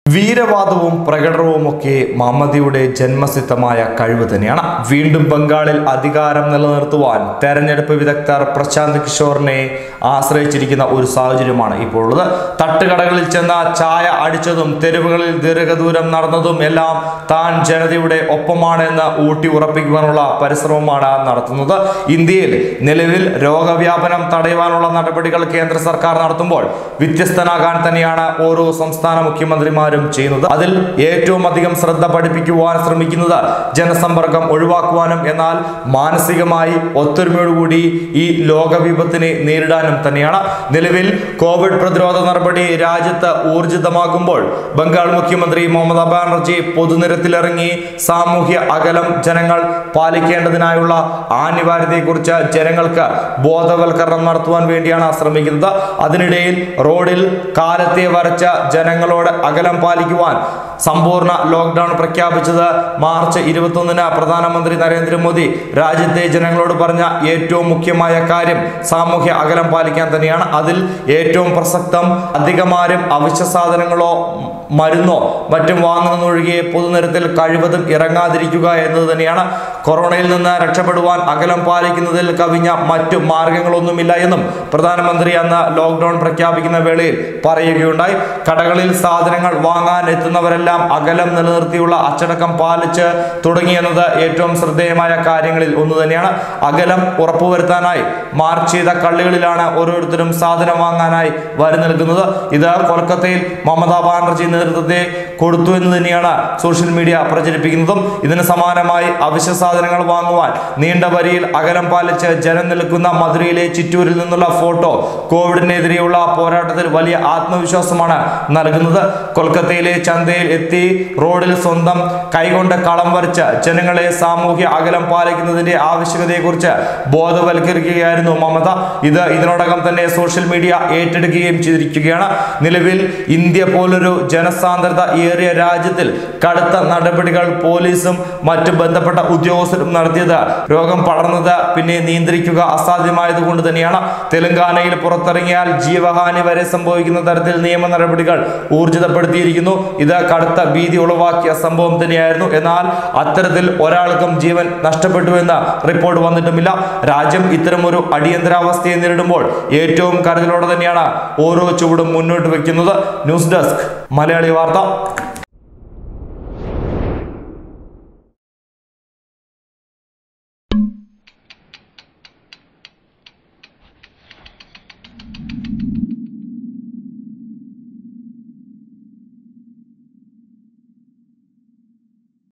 വീരവാദവും പ്രകടനവുമൊക്കെ മമതയുടെ ജന്മസിദ്ധമായ കഴിവ് തന്നെയാണ് വീണ്ടും ബംഗാളിൽ അധികാരം നിലനിർത്തുവാൻ തെരഞ്ഞെടുപ്പ് വിദഗ്ധർ പ്രശാന്ത് കിഷോറിനെ ആശ്രയിച്ചിരിക്കുന്ന ഒരു സാഹചര്യമാണ് ഇപ്പോൾ ഉള്ളത് തട്ടുകടകളിൽ ചെന്ന ചായ അടിച്ചതും തെരുവുകളിൽ ദീർഘദൂരം നടന്നതും എല്ലാം താൻ ജനതയുടെ ഒപ്പമാണ് എന്ന് ഊട്ടി ഉറപ്പിക്കുവാനുള്ള പരിശ്രമമാണ് നടത്തുന്നത് ഇന്ത്യയിൽ നിലവിൽ രോഗവ്യാപനം തടയുവാനുള്ള നടപടികൾ കേന്ദ്ര സർക്കാർ നടത്തുമ്പോൾ വ്യത്യസ്തനാകാൻ തന്നെയാണ് ഓരോ സംസ്ഥാന മുഖ്യമന്ത്രിമാരും ചെയ്യുന്നത് അതിൽ ഏറ്റവും അധികം ശ്രദ്ധ പഠിപ്പിക്കുവാൻ ശ്രമിക്കുന്നത് ജനസമ്പർക്കം ഒഴിവാക്കുവാനും എന്നാൽ മാനസികമായി ഒത്തൊരുമയോടുകൂടി ഈ ലോകവിപത്തിനെ നേരിടാനും തന്നെയാണ് നിലവിൽ കോവിഡ് പ്രതിരോധ നടപടി രാജ്യത്ത് ഊർജിതമാകുമ്പോൾ ബംഗാൾ മുഖ്യമന്ത്രി മമതാ ബാനർജി പൊതുനിരത്തിലിറങ്ങി സാമൂഹ്യ അകലം ജനങ്ങൾ പാലിക്കേണ്ടതിനായുള്ള ആനിവാര്യതയെക്കുറിച്ച് ജനങ്ങൾക്ക് ബോധവൽക്കരണം നടത്തുവാൻ വേണ്ടിയാണ് ശ്രമിക്കുന്നത് അതിനിടയിൽ റോഡിൽ കാലത്തെ വരച്ച ജനങ്ങളോട് അകലം പാലിക്കുവാൻ സമ്പൂർണ്ണ ലോക്ക്ഡൌൺ പ്രഖ്യാപിച്ചത് മാർച്ച് ഇരുപത്തൊന്നിന് പ്രധാനമന്ത്രി നരേന്ദ്രമോദി രാജ്യത്തെ ജനങ്ങളോട് പറഞ്ഞ ഏറ്റവും മുഖ്യമായ കാര്യം സാമൂഹ്യ അകലം പാലിക്കാൻ തന്നെയാണ് അതിൽ ഏറ്റവും പ്രസക്തം അധികമാരും അവശ്യ സാധനങ്ങളോ മരുന്നോ മറ്റും വാങ്ങുന്നതൊഴികെ പൊതുനിരത്തിൽ കഴിവതും ഇറങ്ങാതിരിക്കുക എന്നത് തന്നെയാണ് കൊറോണയിൽ നിന്ന് രക്ഷപ്പെടുവാൻ അകലം പാലിക്കുന്നതിൽ കവിഞ്ഞ മറ്റു മാർഗങ്ങളൊന്നുമില്ല എന്നും പ്രധാനമന്ത്രി അന്ന് ലോക്ക്ഡൌൺ പ്രഖ്യാപിക്കുന്ന വേളയിൽ പറയുകയുണ്ടായി കടകളിൽ സാധനങ്ങൾ വാങ്ങാൻ എത്തുന്നവരെല്ലാം അകലം നിലനിർത്തിയുള്ള അച്ചടക്കം പാലിച്ച് തുടങ്ങിയെന്നത് ഏറ്റവും ശ്രദ്ധേയമായ കാര്യങ്ങളിൽ ഒന്ന് തന്നെയാണ് അകലം ഉറപ്പുവരുത്താനായി മാർച്ച് ചെയ്ത കള്ളികളിലാണ് ഓരോരുത്തരും സാധനം വാങ്ങാനായി വരി നിൽക്കുന്നത് ഇത് കൊൽക്കത്തയിൽ മമതാ ബാനർജി നേതൃത്വത്തെ കൊടുത്തു എന്ന് തന്നെയാണ് സോഷ്യൽ മീഡിയ പ്രചരിപ്പിക്കുന്നതും ഇതിന് സമാനമായി അവശ്യ സാധനങ്ങൾ വാങ്ങുവാൻ നീണ്ട വരിയിൽ അകലം പാലിച്ച് ജനം നിൽക്കുന്ന മധുരയിലെ ചിറ്റൂരിൽ നിന്നുള്ള ഫോട്ടോ കോവിഡിനെതിരെയുള്ള പോരാട്ടത്തിൽ വലിയ ആത്മവിശ്വാസമാണ് നൽകുന്നത് കൊൽക്കത്തയിലെ ചന്തയിൽ എത്തി റോഡിൽ സ്വന്തം കൈകൊണ്ട് കളം വരച്ച് ജനങ്ങളെ സാമൂഹ്യ അകലം പാലിക്കുന്നതിന്റെ ആവശ്യകതയെക്കുറിച്ച് ബോധവൽക്കരിക്കുകയായിരുന്നു മമത ഇത് ഇതിനോടകം തന്നെ സോഷ്യൽ മീഡിയ ഏറ്റെടുക്കുകയും ചെയ്തിരിക്കുകയാണ് നിലവിൽ ഇന്ത്യ പോലൊരു ജനസാന്ദ്രത ഏറിയ രാജ്യത്തിൽ കടുത്ത നടപടികൾ പോലീസും മറ്റു ബന്ധപ്പെട്ട ഉദ്യോഗസ്ഥരും നടത്തിയത് രോഗം പടർന്നത് പിന്നെ നിയന്ത്രിക്കുക അസാധ്യമായതുകൊണ്ട് തന്നെയാണ് തെലങ്കാനയിൽ പുറത്തിറങ്ങിയാൽ ജീവഹാനി വരെ സംഭവിക്കുന്ന തരത്തിൽ നിയമ നടപടികൾ ഊർജിതപ്പെടുത്തിയിരിക്കുന്നു ഇത് കടുത്ത ഭീതി ഉളവാക്കിയ സംഭവം തന്നെയായിരുന്നു എന്നാൽ അത്തരത്തിൽ ഒരാൾക്കും ജീവൻ നഷ്ടപ്പെട്ടു എന്ന റിപ്പോർട്ട് വന്നിട്ടുമില്ല രാജ്യം ഇത്തരമൊരു അടിയന്തരാവസ്ഥയെ നേരിടുമ്പോൾ ഏറ്റവും കരുതലോടെ തന്നെയാണ് ഓരോ ചുവടും മുന്നോട്ട് വെക്കുന്നത് ന്യൂസ് ഡെസ്ക് മലയാളി വാർത്ത